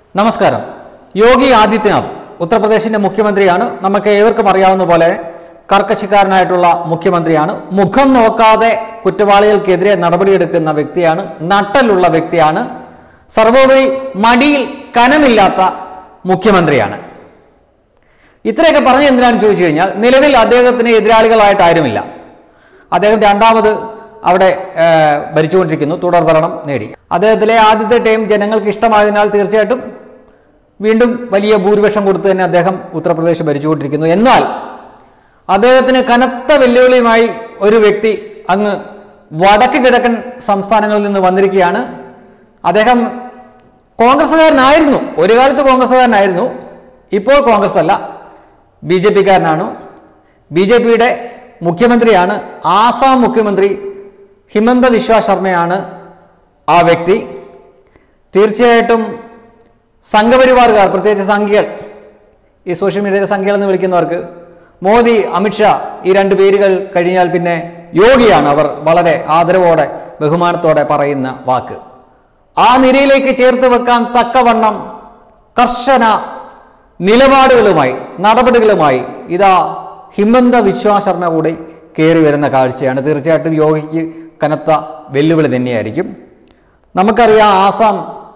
നമസ്കാരം യോഗി ആദിത്യനാഥ് ഉത്തർപ്രദേശിന്റെ മുഖ്യമന്ത്രിയാണ് നമുക്ക് ഏവർക്കും അറിയാവുന്ന പോലെ കർക്കശക്കാരനായിട്ടുള്ള മുഖ്യമന്ത്രിയാണ് മുഖം നോക്കാതെ കുറ്റവാളികൾക്കെതിരെ നടപടിയെടുക്കുന്ന വ്യക്തിയാണ് നട്ടലുള്ള വ്യക്തിയാണ് സർവോപരി മടിയിൽ കനമില്ലാത്ത മുഖ്യമന്ത്രിയാണ് ഇത്രയൊക്കെ പറഞ്ഞ എന്തിനാണെന്ന് ചോദിച്ചു കഴിഞ്ഞാൽ നിലവിൽ അദ്ദേഹത്തിന് എതിരാളികളായിട്ട് ആരുമില്ല അദ്ദേഹം രണ്ടാമത് അവിടെ ആ, ഭരിച്ചുകൊണ്ടിരിക്കുന്നു തുടർ ഭരണം നേടി അദ്ദേഹത്തിലെ ആദ്യത്തെ ടൈം ജനങ്ങൾക്ക് ഇഷ്ടമായതിനാൽ തീർച്ചയായിട്ടും വീണ്ടും വലിയ ഭൂരിപക്ഷം കൊടുത്ത് തന്നെ അദ്ദേഹം ഉത്തർപ്രദേശ് ഭരിച്ചുകൊണ്ടിരിക്കുന്നു എന്നാൽ അദ്ദേഹത്തിന് കനത്ത വെല്ലുവിളിയുമായി ഒരു വ്യക്തി അങ്ങ് വടക്ക് കിഴക്കൻ സംസ്ഥാനങ്ങളിൽ നിന്ന് വന്നിരിക്കുകയാണ് അദ്ദേഹം കോൺഗ്രസ്സുകാരനായിരുന്നു ഒരു കാലത്ത് കോൺഗ്രസ്സുകാരനായിരുന്നു ഇപ്പോൾ കോൺഗ്രസ് അല്ല ബി ജെ പിക്കാരനാണ് ബി ജെ പിയുടെ മുഖ്യമന്ത്രിയാണ് ആസാം മുഖ്യമന്ത്രി ഹിമന്ത വിശ്വ ശർമ്മയാണ് ആ വ്യക്തി തീർച്ചയായിട്ടും സംഘപരിവാറുകാർ പ്രത്യേകിച്ച് സംഘികൾ ഈ സോഷ്യൽ മീഡിയയിലെ സംഘികൾ എന്ന് വിളിക്കുന്നവർക്ക് മോദി അമിത്ഷാ ഈ രണ്ട് പേരുകൾ കഴിഞ്ഞാൽ പിന്നെ യോഗിയാണ് അവർ വളരെ ആദരവോടെ ബഹുമാനത്തോടെ പറയുന്ന വാക്ക് ആ നിരയിലേക്ക് ചേർത്ത് വെക്കാൻ തക്കവണ്ണം കർശന നിലപാടുകളുമായി നടപടികളുമായി ഇതാ ഹിമന്ത വിശ്വാ ശർമ്മ കൂടി കയറി വരുന്ന കാഴ്ചയാണ് തീർച്ചയായിട്ടും യോഗിക്ക് കനത്ത വെല്ലുവിളി തന്നെയായിരിക്കും നമുക്കറിയാം ആസാം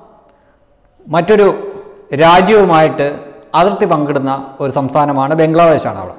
മറ്റൊരു രാജ്യവുമായിട്ട് അതിർത്തി പങ്കിടുന്ന ഒരു സംസ്ഥാനമാണ് ബംഗ്ലാദേശാണ് അവിടെ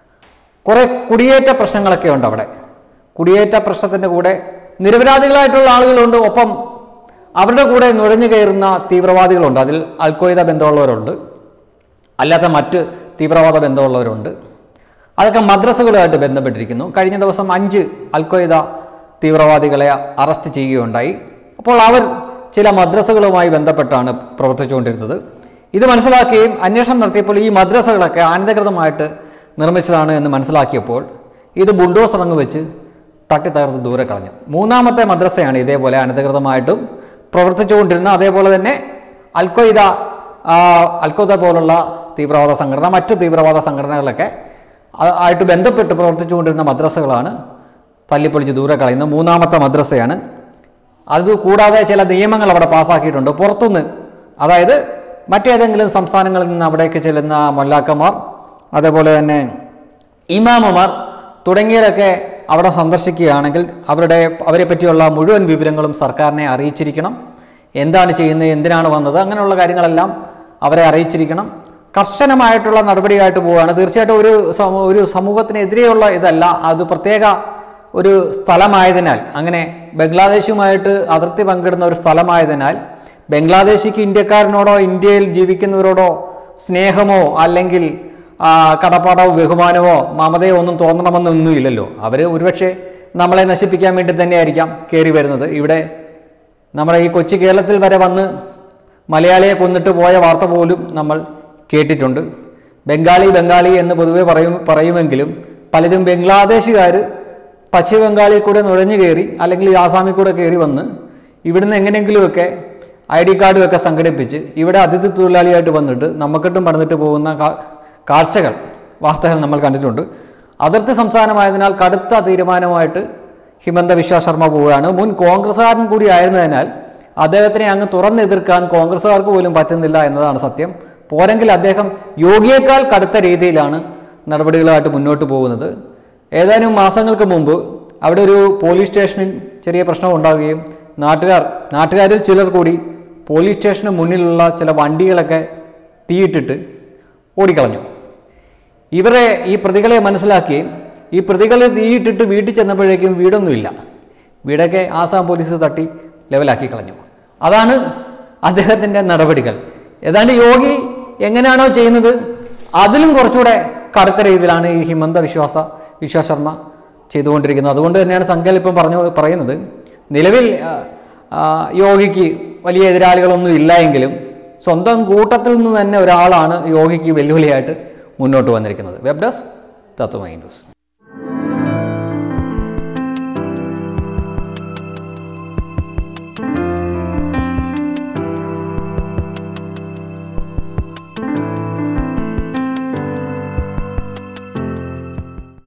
കുറേ കുടിയേറ്റ പ്രശ്നങ്ങളൊക്കെ ഉണ്ട് അവിടെ കുടിയേറ്റ പ്രശ്നത്തിൻ്റെ കൂടെ നിരപരാധികളായിട്ടുള്ള ആളുകളുണ്ട് ഒപ്പം അവരുടെ കൂടെ നുഴഞ്ഞു കയറുന്ന തീവ്രവാദികളുണ്ട് അതിൽ അൽഖ്വയ്ദ ബന്ധമുള്ളവരുണ്ട് അല്ലാത്ത മറ്റ് തീവ്രവാദ ബന്ധമുള്ളവരുണ്ട് അതൊക്കെ മദ്രസകളുമായിട്ട് ബന്ധപ്പെട്ടിരിക്കുന്നു കഴിഞ്ഞ ദിവസം അഞ്ച് അൽഖ്വയ്ദ തീവ്രവാദികളെ അറസ്റ്റ് ചെയ്യുകയുണ്ടായി അപ്പോൾ അവർ ചില മദ്രസകളുമായി ബന്ധപ്പെട്ടാണ് പ്രവർത്തിച്ചുകൊണ്ടിരുന്നത് ഇത് മനസ്സിലാക്കുകയും അന്വേഷണം നടത്തിയപ്പോൾ ഈ മദ്രസകളൊക്കെ അനധികൃതമായിട്ട് നിർമ്മിച്ചതാണ് എന്ന് മനസ്സിലാക്കിയപ്പോൾ ഇത് ബുൾഡോസർ അങ്ങ് വെച്ച് തട്ടിത്തകർത്ത് ദൂരെ കളഞ്ഞു മൂന്നാമത്തെ മദ്രസയാണ് ഇതേപോലെ അനധികൃതമായിട്ടും പ്രവർത്തിച്ചുകൊണ്ടിരുന്ന അതേപോലെ തന്നെ അൽഖ്വയ്ദ ആ, അൽഖ്വയ്ദ പോലുള്ള തീവ്രവാദ സംഘടന മറ്റു തീവ്രവാദ സംഘടനകളൊക്കെ ആ- ആയിട്ട് ബന്ധപ്പെട്ട് പ്രവർത്തിച്ചുകൊണ്ടിരുന്ന മദ്രസകളാണ് തല്ലിപ്പൊളിച്ച് ദൂരെ കളയുന്ന മൂന്നാമത്തെ മദ്രസയാണ് അത് കൂടാതെ ചില നിയമങ്ങൾ അവിടെ പാസ്സാക്കിയിട്ടുണ്ട് പുറത്തുനിന്ന് അതായത് മറ്റേതെങ്കിലും സംസ്ഥാനങ്ങളിൽ നിന്ന് അവിടേക്ക് ചെല്ലുന്ന മൊല്ലാക്കന്മാർ അതേപോലെ തന്നെ ഇമാമമാർ തുടങ്ങിയവരൊക്കെ അവിടെ സന്ദർശിക്കുകയാണെങ്കിൽ അവരുടെ അവരെ പറ്റിയുള്ള മുഴുവൻ വിവരങ്ങളും സർക്കാരിനെ അറിയിച്ചിരിക്കണം എന്താണ് ചെയ്യുന്നത് എന്തിനാണ് വന്നത് അങ്ങനെയുള്ള കാര്യങ്ങളെല്ലാം അവരെ അറിയിച്ചിരിക്കണം കർശനമായിട്ടുള്ള നടപടിയായിട്ട് പോവുകയാണ് തീർച്ചയായിട്ടും ഒരു സമൂ- ഒരു സമൂഹത്തിനെതിരെയുള്ള ഇതല്ല അത് പ്രത്യേക ഒരു സ്ഥലമായതിനാൽ അങ്ങനെ ബംഗ്ലാദേശുമായിട്ട് അതിർത്തി പങ്കിടുന്ന ഒരു സ്ഥലമായതിനാൽ ബംഗ്ലാദേശിക്ക് ഇന്ത്യക്കാരനോടോ ഇന്ത്യയിൽ ജീവിക്കുന്നവരോടോ സ്നേഹമോ അല്ലെങ്കിൽ ആ, കടപ്പാടോ ബഹുമാനമോ മമതയോ ഒന്നും തോന്നണമെന്നൊന്നും ഇല്ലല്ലോ അവർ ഒരുപക്ഷെ നമ്മളെ നശിപ്പിക്കാൻ വേണ്ടി തന്നെയായിരിക്കാം കയറി വരുന്നത് ഇവിടെ നമ്മുടെ ഈ കൊച്ചു കേരളത്തിൽ വരെ വന്ന് മലയാളിയെ കൊന്നിട്ട് പോയ വാർത്ത പോലും നമ്മൾ കേട്ടിട്ടുണ്ട് ബംഗാളി ബംഗാളി എന്ന് പൊതുവെ പറയും പറയുമെങ്കിലും പലരും ബംഗ്ലാദേശുകാർ പശ്ചിമ ബംഗാളിൽ കൂടെ നുഴഞ്ഞു കയറി അല്ലെങ്കിൽ ഈ ആസാമിൽ കൂടെ കയറി വന്ന് ഇവിടുന്ന് എങ്ങനെയെങ്കിലുമൊക്കെ ഐ ഡി കാർഡും ഒക്കെ സംഘടിപ്പിച്ച് ഇവിടെ അതിഥി തൊഴിലാളിയായിട്ട് വന്നിട്ട് നമുക്കിട്ടും പണിതിട്ട് പോകുന്ന കാ- കാഴ്ചകൾ വാർത്തകൾ നമ്മൾ കണ്ടിട്ടുണ്ട് അതിർത്തി സംസ്ഥാനമായതിനാൽ കടുത്ത തീരുമാനമായിട്ട് ഹിമന്ത വിശ്വ ശർമ്മ പോവുകയാണ് മുൻ കോൺഗ്രസ്സുകാരൻ കൂടി ആയിരുന്നതിനാൽ അദ്ദേഹത്തിനെ അങ്ങ് തുറന്നെതിർക്കാൻ കോൺഗ്രസ്സുകാർക്ക് പോലും പറ്റുന്നില്ല എന്നതാണ് സത്യം പോരെങ്കിൽ അദ്ദേഹം യോഗിയേക്കാൾ കടുത്ത രീതിയിലാണ് നടപടികളുമായിട്ട് മുന്നോട്ട് പോകുന്നത് ഏതാനും മാസങ്ങൾക്ക് മുമ്പ് അവിടെ ഒരു പോലീസ് സ്റ്റേഷനിൽ ചെറിയ പ്രശ്നം ഉണ്ടാവുകയും നാട്ടുകാർ നാട്ടുകാരിൽ ചിലർ കൂടി പോലീസ് സ്റ്റേഷന് മുന്നിലുള്ള ചില വണ്ടികളൊക്കെ തീയിട്ടിട്ട് ഓടിക്കളഞ്ഞു ഇവരെ ഈ പ്രതികളെ മനസ്സിലാക്കുകയും ഈ പ്രതികളെ തീയിട്ടിട്ട് വീട്ടിൽ ചെന്നപ്പോഴേക്കും വീടൊന്നുമില്ല വീടൊക്കെ ആസാം പോലീസ് തട്ടി ലെവലാക്കി കളഞ്ഞു അതാണ് അദ്ദേഹത്തിൻ്റെ നടപടികൾ ഏതാണ്ട് യോഗി എങ്ങനെയാണോ ചെയ്യുന്നത് അതിലും കുറച്ചുകൂടെ കടുത്ത രീതിയിലാണ് ഈ ഹിമന്ത വിശ്വാസ വിശ്വാസ ശർമ്മ ചെയ്തുകൊണ്ടിരിക്കുന്നത് അതുകൊണ്ട് തന്നെയാണ് സങ്കല്പം പറഞ്ഞു പറയുന്നത് നിലവിൽ ആ, ആ, യോഗിക്ക് വലിയ എതിരാളികളൊന്നും ഇല്ല എങ്കിലും സ്വന്തം കൂട്ടത്തിൽ നിന്ന് തന്നെ ഒരാളാണ് യോഗിക്ക് വെല്ലുവിളിയായിട്ട് മുന്നോട്ട് വന്നിരിക്കുന്നത് വെബ് ഡെസ്ക് തത്വമൈ ന്യൂസ്